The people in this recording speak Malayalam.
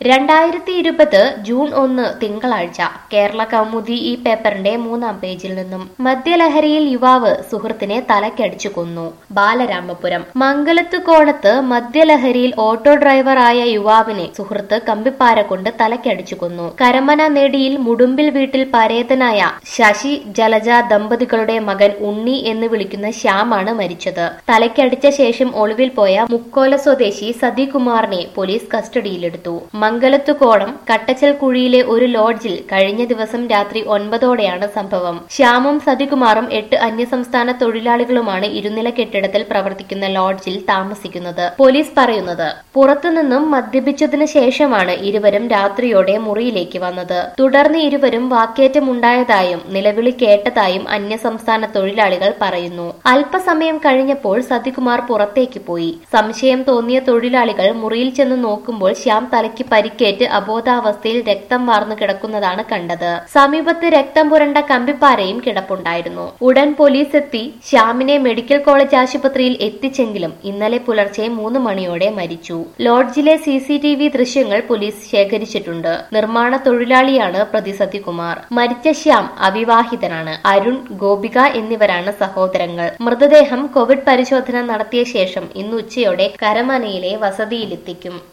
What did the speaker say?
രണ്ടായിരത്തി ഇരുപത് ജൂൺ ഒന്ന് തിങ്കളാഴ്ച കേരള കൗമുദി ഈ പേപ്പറിന്റെ മൂന്നാം പേജിൽ നിന്നും മദ്യലഹരിയിൽ യുവാവ് സുഹൃത്തിനെ തലക്കടിച്ചു കൊന്നു ബാലരാമപുരം മംഗലത്ത് കോണത്ത് മദ്യലഹരിയിൽ ഓട്ടോ ഡ്രൈവറായ യുവാവിനെ സുഹൃത്ത് കമ്പിപ്പാര കൊണ്ട് തലക്കടിച്ചു കൊന്നു കരമന നെടിയിൽ മുടുമ്പിൽ വീട്ടിൽ പരേതനായ ശശി ജലജ ദമ്പതികളുടെ മകൻ ഉണ്ണി എന്ന് വിളിക്കുന്ന ശ്യാമാണ് മരിച്ചത് തലയ്ക്കടിച്ച ശേഷം ഒളിവിൽ പോയ മുക്കോല സ്വദേശി സതികുമാറിനെ പോലീസ് കസ്റ്റഡിയിലെടുത്തു മംഗലത്തു കോണം കട്ടച്ചൽ കുഴിയിലെ ഒരു ലോഡ്ജിൽ കഴിഞ്ഞ ദിവസം രാത്രി ഒൻപതോടെയാണ് സംഭവം ശ്യാമും സതികുമാറും എട്ട് അന്യസംസ്ഥാന തൊഴിലാളികളുമാണ് ഇരുനില കെട്ടിടത്തിൽ പ്രവർത്തിക്കുന്ന ലോഡ്ജിൽ താമസിക്കുന്നത് പോലീസ് പറയുന്നത് പുറത്തുനിന്നും മദ്യപിച്ചതിനു ശേഷമാണ് ഇരുവരും രാത്രിയോടെ മുറിയിലേക്ക് വന്നത് തുടർന്ന് ഇരുവരും വാക്കേറ്റമുണ്ടായതായും നിലവിളി കേട്ടതായും അന്യസംസ്ഥാന തൊഴിലാളികൾ പറയുന്നു അല്പസമയം കഴിഞ്ഞപ്പോൾ സതികുമാർ പുറത്തേക്ക് പോയി സംശയം തോന്നിയ തൊഴിലാളികൾ മുറിയിൽ ചെന്ന് നോക്കുമ്പോൾ ശ്യാം തലയ്ക്ക് പരിക്കേറ്റ് അബോധാവസ്ഥയിൽ രക്തം വാർന്നു കിടക്കുന്നതാണ് കണ്ടത് സമീപത്ത് രക്തം പുരണ്ട കമ്പിപ്പാരയും കിടപ്പുണ്ടായിരുന്നു ഉടൻ പോലീസ് എത്തി ശ്യാമിനെ മെഡിക്കൽ കോളേജ് ആശുപത്രിയിൽ എത്തിച്ചെങ്കിലും ഇന്നലെ പുലർച്ചെ മൂന്ന് മണിയോടെ മരിച്ചു ലോഡ്ജിലെ സി സി ടി വി ദൃശ്യങ്ങൾ പോലീസ് ശേഖരിച്ചിട്ടുണ്ട് നിർമ്മാണ തൊഴിലാളിയാണ് പ്രതി സതികുമാർ മരിച്ച ശ്യാം അവിവാഹിതനാണ് അരുൺ ഗോപിക എന്നിവരാണ് സഹോദരങ്ങൾ മൃതദേഹം കോവിഡ് പരിശോധന നടത്തിയ ശേഷം ഇന്ന് ഉച്ചയോടെ കരമനയിലെ വസതിയിലെത്തിക്കും